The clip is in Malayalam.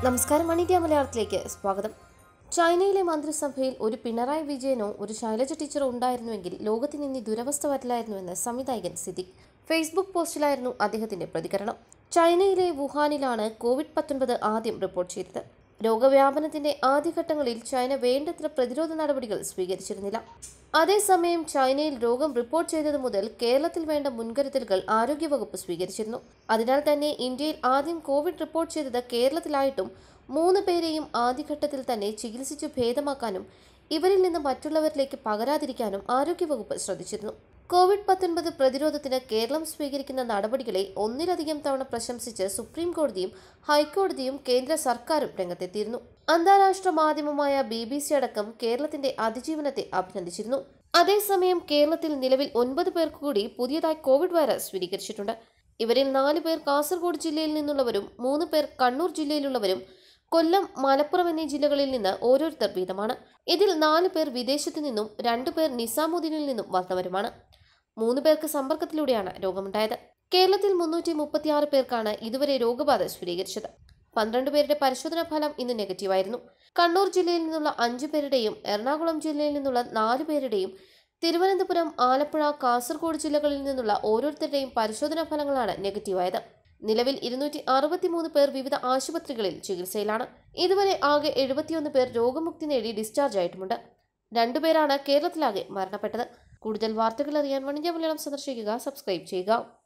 നമസ്കാരം മണിത്യ മലയാളത്തിലേക്ക് സ്വാഗതം ചൈനയിലെ മന്ത്രിസഭയിൽ ഒരു പിണറായി വിജയനോ ഒരു ശൈലജ ടീച്ചറോ ഉണ്ടായിരുന്നുവെങ്കിൽ ലോകത്തിന് ഇനി ദുരവസ്ഥ വരില്ലായിരുന്നുവെന്ന് സംവിധായകൻ സിദ്ദിഖ് ഫേസ്ബുക്ക് പോസ്റ്റിലായിരുന്നു അദ്ദേഹത്തിന്റെ പ്രതികരണം ചൈനയിലെ വുഹാനിലാണ് കോവിഡ് പത്തൊൻപത് ആദ്യം റിപ്പോർട്ട് ചെയ്തത് രോഗവ്യാപനത്തിന്റെ ആദ്യഘട്ടങ്ങളിൽ ചൈന വേണ്ടത്ര പ്രതിരോധ നടപടികൾ സ്വീകരിച്ചിരുന്നില്ല അതേസമയം ചൈനയിൽ രോഗം റിപ്പോർട്ട് ചെയ്തത് മുതൽ കേരളത്തിൽ വേണ്ട മുൻകരുതലുകൾ ആരോഗ്യവകുപ്പ് സ്വീകരിച്ചിരുന്നു അതിനാൽ തന്നെ ഇന്ത്യയിൽ ആദ്യം കോവിഡ് റിപ്പോർട്ട് ചെയ്തത് കേരളത്തിലായിട്ടും മൂന്ന് പേരെയും ആദ്യഘട്ടത്തിൽ തന്നെ ചികിത്സിച്ചു ഭേദമാക്കാനും ഇവരിൽ നിന്ന് മറ്റുള്ളവരിലേക്ക് പകരാതിരിക്കാനും ആരോഗ്യവകുപ്പ് ശ്രദ്ധിച്ചിരുന്നു കോവിഡ് പത്തൊൻപത് പ്രതിരോധത്തിന് കേരളം സ്വീകരിക്കുന്ന നടപടികളെ ഒന്നിലധികം തവണ പ്രശംസിച്ച് സുപ്രീം കോടതിയും ഹൈക്കോടതിയും കേന്ദ്ര സർക്കാരും രംഗത്തെത്തിയിരുന്നു അന്താരാഷ്ട്ര മാധ്യമമായ ബി ബി സി അടക്കം കേരളത്തിന്റെ അതിജീവനത്തെ അഭിനന്ദിച്ചിരുന്നു അതേസമയം കേരളത്തിൽ നിലവിൽ ഒൻപത് പേർക്ക് കൂടി പുതിയതായി കോവിഡ് വൈറസ് സ്ഥിരീകരിച്ചിട്ടുണ്ട് ഇവരിൽ നാല് പേർ കാസർഗോഡ് ജില്ലയിൽ നിന്നുള്ളവരും മൂന്ന് പേർ കണ്ണൂർ ജില്ലയിലുള്ളവരും കൊല്ലം മലപ്പുറം എന്നീ ജില്ലകളിൽ നിന്ന് ഓരോരുത്തർ വീതമാണ് ഇതിൽ നാല് പേർ വിദേശത്തു നിന്നും രണ്ടു പേർ നിസാമുദ്ദീനിൽ നിന്നും വന്നവരുമാണ് മൂന്ന് പേർക്ക് സമ്പർക്കത്തിലൂടെയാണ് രോഗമുണ്ടായത് കേരളത്തിൽ മുന്നൂറ്റി മുപ്പത്തിയാറ് പേർക്കാണ് ഇതുവരെ രോഗബാധ സ്ഥിരീകരിച്ചത് പന്ത്രണ്ട് പേരുടെ പരിശോധനാ ഫലം ഇന്ന് നെഗറ്റീവായിരുന്നു കണ്ണൂർ ജില്ലയിൽ നിന്നുള്ള അഞ്ചു പേരുടെയും എറണാകുളം ജില്ലയിൽ നിന്നുള്ള നാല് പേരുടെയും തിരുവനന്തപുരം ആലപ്പുഴ കാസർഗോഡ് ജില്ലകളിൽ നിന്നുള്ള ഓരോരുത്തരുടെയും പരിശോധനാ ഫലങ്ങളാണ് നെഗറ്റീവായത് നിലവിൽ ഇരുന്നൂറ്റി അറുപത്തിമൂന്ന് പേർ വിവിധ ആശുപത്രികളിൽ ചികിത്സയിലാണ് ഇതുവരെ ആകെ എഴുപത്തിയൊന്ന് പേർ രോഗമുക്തി നേടി ഡിസ്ചാർജ് ആയിട്ടുമുണ്ട് രണ്ടുപേരാണ് കേരളത്തിലാകെ മരണപ്പെട്ടത് കൂടുതൽ വാർത്തകൾ അറിയാൻ വണിജ്യ മലയാളം സന്ദർശിക്കുക സബ്സ്ക്രൈബ് ചെയ്യുക